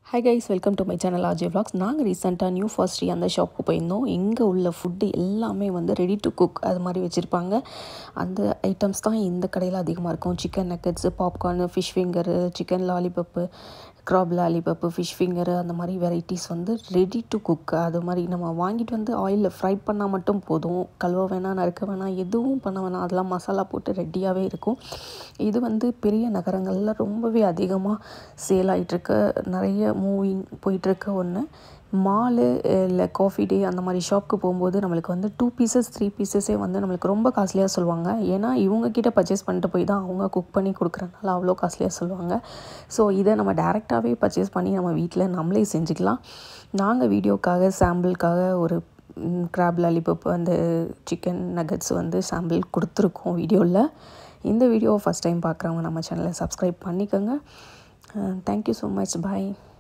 high guys welcome to my channel AJ vlogs நாங்கள் ரீசெண்டாக new ஃபாஸ்ட்ரி அந்த ஷாப்புக்கு போயிருந்தோம் இங்கே உள்ள ஃபுட்டு எல்லாமே வந்து ரெடி டு குக் அது மாதிரி வச்சுருப்பாங்க அந்த ஐட்டம்ஸ் தான் இந்த கடையில் அதிகமாக இருக்கும் chicken nuggets popcorn fish finger chicken lollipop crab lollipop fish finger அந்த மாதிரி வெரைட்டிஸ் வந்து ரெடி டு குக் அது மாதிரி நம்ம வாங்கிட்டு வந்து ஆயிலில் ஃப்ரை பண்ணால் மட்டும் போதும் கழுவ வேணாம் நறுக்க வேணாம் எதுவும் பண்ண வேணாம் அதெல்லாம் மசாலா போட்டு ரெடியாகவே இருக்கும் இது வந்து பெரிய நகரங்களில் ரொம்பவே அதிகமாக சேல் ஆகிட்டுருக்கு நிறைய மூவிங் போயிட்டுருக்க ஒன்று மாலு இல்லை காஃபி டே அந்த மாதிரி ஷாப்புக்கு போகும்போது நம்மளுக்கு வந்து டூ பீசஸ் த்ரீ பீசஸே வந்து நம்மளுக்கு ரொம்ப காஸ்ட்லியாக சொல்லுவாங்க ஏன்னா இவங்கக்கிட்ட பர்ச்சேஸ் பண்ணிட்டு போய் தான் அவங்க குக் பண்ணி கொடுக்குறனால அவ்வளோ காஸ்ட்லியாக சொல்லுவாங்க ஸோ இதை நம்ம டேரெக்டாகவே பர்ச்சேஸ் பண்ணி நம்ம வீட்டில் நம்மளே செஞ்சுக்கலாம் நாங்கள் வீடியோக்காக சாம்பிளுக்காக ஒரு கிராப் லாலிபப் அந்த சிக்கன் நகட்ஸ் வந்து சாம்பிள் கொடுத்துருக்கோம் வீடியோவில் இந்த வீடியோவை ஃபஸ்ட் டைம் பார்க்குறவங்க நம்ம சேனலை சப்ஸ்கிரைப் பண்ணிக்கோங்க தேங்க்யூ ஸோ மச் பாய்